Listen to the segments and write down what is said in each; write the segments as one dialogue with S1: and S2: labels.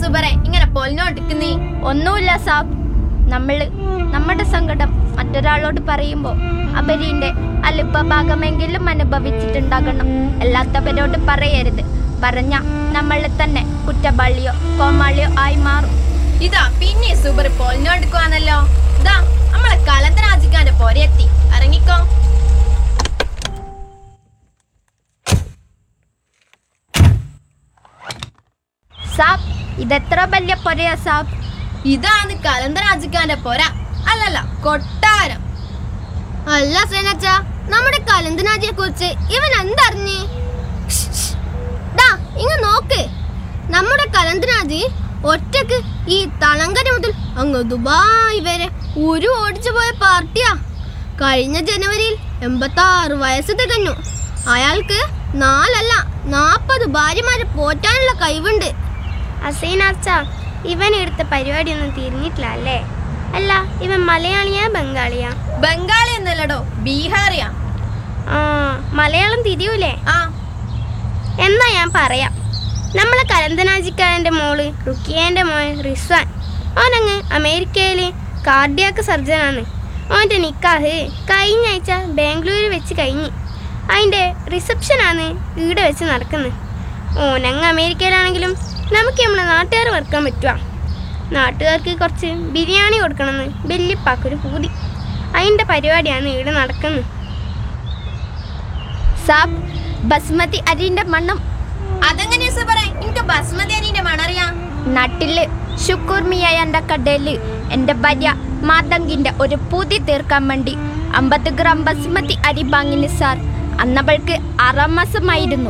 S1: സുബറെ ഇങ്ങനെ പൊലിഞ്ഞോണ്ടിക്കുന്നീ
S2: ഒന്നുമില്ല സാബ് നമ്മള് നമ്മുടെ സങ്കടം മറ്റൊരാളോട് പറയുമ്പോൾ അവരിന്റെ അല്പഭാഗമെങ്കിലും അനുഭവിച്ചിട്ടുണ്ടാകണം അല്ലാത്തവരോട് പറയരുത് പറഞ്ഞ നമ്മളെ തന്നെ കുറ്റവാളിയോ കോമാളിയോ ആയി മാറും
S1: ഇതാ പിന്നെ സുബർ പൊലിഞ്ഞോണ്ടിക്കുവാന്നല്ലോ ഇതാ നമ്മളെ കലന്തരാജിക്കാന്റെ പൊരയെത്തി ഇറങ്ങിക്കോ
S2: സാബ് ഇതെത്ര വലിയ പൊരയാ സാബ്
S1: ഇതാണ് കലന്തരാജിക്കാന്റെ പൊര അല്ലല്ല കൊട്ടാരം
S3: അല്ല സേനച്ച നമ്മുടെ കലന്തനാജിയെ കുറിച്ച് ഇവൻ എന്തറിഞ്ഞ് ഡാ ഇങ്ങ നോക്ക് നമ്മുടെ കലന്തനാജി ഒറ്റക്ക് ഈ തളങ്കര മുതൽ അങ്ങ് ദുബായ് വരെ ഒരു ഓടിച്ചു പോയ പാർട്ടിയാ കഴിഞ്ഞ ജനുവരിയിൽ എൺപത്തി ആറ് വയസ്സ് തികഞ്ഞു അയാൾക്ക് നാലല്ല നാപ്പത് ഭാര്യമാരെ പോറ്റാനുള്ള കഴിവുണ്ട്
S2: അസീനാച്ച ഇവൻ എടുത്ത പരിപാടിയൊന്നും തിരിഞ്ഞിട്ടില്ല അല്ലേ അല്ല ഇവൻ മലയാളിയാ ബംഗാളിയാ
S1: ബംഗാളി എന്നല്ലടോ ബീഹാറിയാ
S2: ആ മലയാളം തിരിയൂലേ
S1: ആ
S2: എന്നാ ഞാൻ പറയാം നമ്മളെ കരന്തനാജിക്കാരൻ്റെ മോള് റുക്കിയേൻ്റെ മോൻ റിസ്വാൻ ഓനങ്ങ് അമേരിക്കയിൽ കാർഡിയാക്ക് സർജനാണ് ഓൻ്റെ നിക്കാഹ് കഴിഞ്ഞ ആഴ്ച ബാംഗ്ലൂരിൽ വെച്ച് കഴിഞ്ഞ് അതിൻ്റെ റിസപ്ഷനാണ് ഇവിടെ വെച്ച് നടക്കുന്നത് ഓനങ്ങ് അമേരിക്കയിലാണെങ്കിലും നമുക്ക് നമ്മളെ നാട്ടുകാർ വറുക്കാൻ പറ്റുക നാട്ടുകാർക്ക് കുറച്ച് ബിരിയാണി കൊടുക്കണമെന്ന് വല്യപ്പാക്കൊരു പൂതി അതിൻ്റെ പരിപാടിയാണ് ഇവിടെ നടക്കുന്നത് സാബ് ബസ്മതി അരിന്റെ മണ്ണം
S1: അതെങ്ങനെയാ സുബറെ എനിക്ക് ബസ്മതി അരിന്റെ മണറിയാം
S2: നാട്ടില് ശുക്കൂർമിയായ എൻ്റെ കടയില് എൻ്റെ ഭാര്യ മാതങ്കിന്റെ ഒരു പൂതി തീർക്കാൻ വേണ്ടി അമ്പത് ഗ്രാം ബസ്മതി അരി വാങ്ങിന് സാർ അന്നവൾക്ക് ആറാം മാസമായിരുന്നു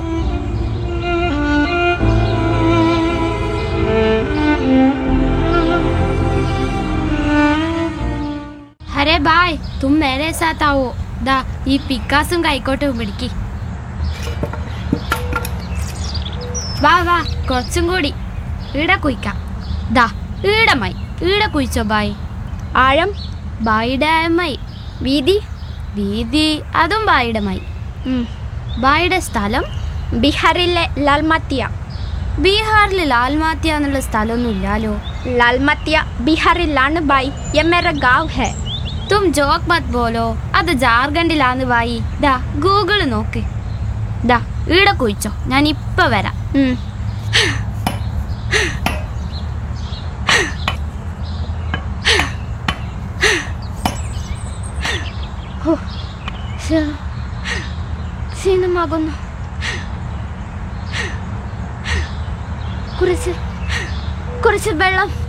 S4: अरे भाई तुम मेरे साथ आओ ദാ ഈ പിക്കാസും കൈക്കോട്ടും പിടിക്ക് വാ വാ കുറച്ചും കൂടി ഈട കുയിക്കാം ദാ ഈടമായി ഈട കുയിച്ചോ ബായ്
S2: ആഴം
S4: ബായിയുടെ ആയമായി
S2: വീതി
S4: വീതി അതും ബായിയുടെമായി
S2: ഉം.
S4: ബായിയുടെ സ്ഥലം
S2: ബീഹാറിലെ ലാൽമാത്തിയ
S4: ബീഹാറിൽ ലാൽമാത്തിയ എന്നുള്ള സ്ഥലമൊന്നും ഇല്ലാലോ
S2: ലാൽമാത്തിയ ബീഹാറിലാണ് ബായ് യെ മേര ഗാവ് ഹെ
S4: തും ജോക്ക് മത് പോലോ അത് ജാർഖണ്ഡിലാന്ന് ബായി ദാ ഗൂഗിൾ നോക്ക് ദാ ഈട കുയിച്ചോ ഞാൻ ഇപ്പൊ വരാം
S2: ഉം. ഹോ, ക്ഷീണം. ക്ഷീണമാകുന്നു കുറച്ച് കുറച്ച് വെള്ളം